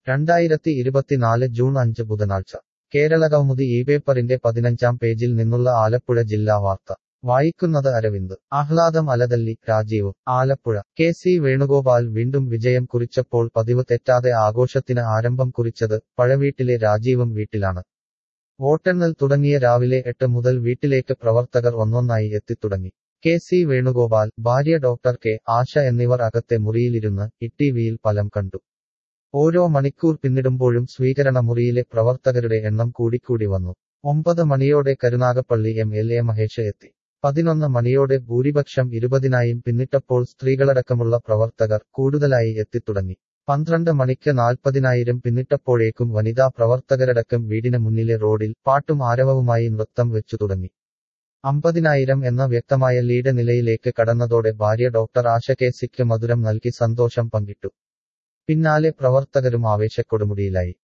രണ്ടായിരത്തി ഇരുപത്തിനാല് ജൂൺ അഞ്ച് ബുധനാഴ്ച കേരളകൗമുദി ഈ പേപ്പറിന്റെ പതിനഞ്ചാം പേജിൽ നിന്നുള്ള ആലപ്പുഴ ജില്ലാ വാർത്ത വായിക്കുന്നത് അരവിന്ദ് ആഹ്ലാദം അലതല്ലി രാജീവ് ആലപ്പുഴ കെ സി വേണുഗോപാൽ വീണ്ടും വിജയം കുറിച്ചപ്പോൾ പതിവ് തെറ്റാതെ ആഘോഷത്തിന് ആരംഭം കുറിച്ചത് പഴവീട്ടിലെ രാജീവും വീട്ടിലാണ് വോട്ടെണ്ണൽ തുടങ്ങിയ രാവിലെ എട്ട് മുതൽ വീട്ടിലേക്ക് പ്രവർത്തകർ ഒന്നൊന്നായി എത്തിത്തുടങ്ങി കെ സി വേണുഗോപാൽ ഭാര്യ ഡോക്ടർ കെ ആശ എന്നിവർ അകത്തെ മുറിയിലിരുന്ന് ഇടിവിയിൽ ഫലം കണ്ടു ഓരോ മണിക്കൂർ പിന്നിടുമ്പോഴും സ്വീകരണ മുറിയിലെ പ്രവർത്തകരുടെ എണ്ണം കൂടിക്കൂടി വന്നു ഒമ്പത് മണിയോടെ Karunagappally M L A Mahesh എത്തി പതിനൊന്ന് മണിയോടെ ഭൂരിപക്ഷം ഇരുപതിനായും പിന്നിട്ടപ്പോൾ സ്ത്രീകളടക്കമുള്ള പ്രവർത്തകർ കൂടുതലായി എത്തിത്തുടങ്ങി പന്ത്രണ്ട് മണിക്ക് നാൽപ്പതിനായിരം പിന്നിട്ടപ്പോഴേക്കും വനിതാ പ്രവർത്തകരടക്കം വീടിന് മുന്നിലെ റോഡിൽ പാട്ടും ആരവവുമായി നൃത്തം വെച്ചു തുടങ്ങി അമ്പതിനായിരം എന്ന വ്യക്തമായ ലീഡ് നിലയിലേക്ക് കടന്നതോടെ ഭാര്യ ഡോക്ടർ ആശ കെ സിക്ക് മധുരം നൽകി സന്തോഷം പങ്കിട്ടു പിന്നാലെ പ്രവർത്തകരും ആവേശക്കൊടുമുടിയിലായി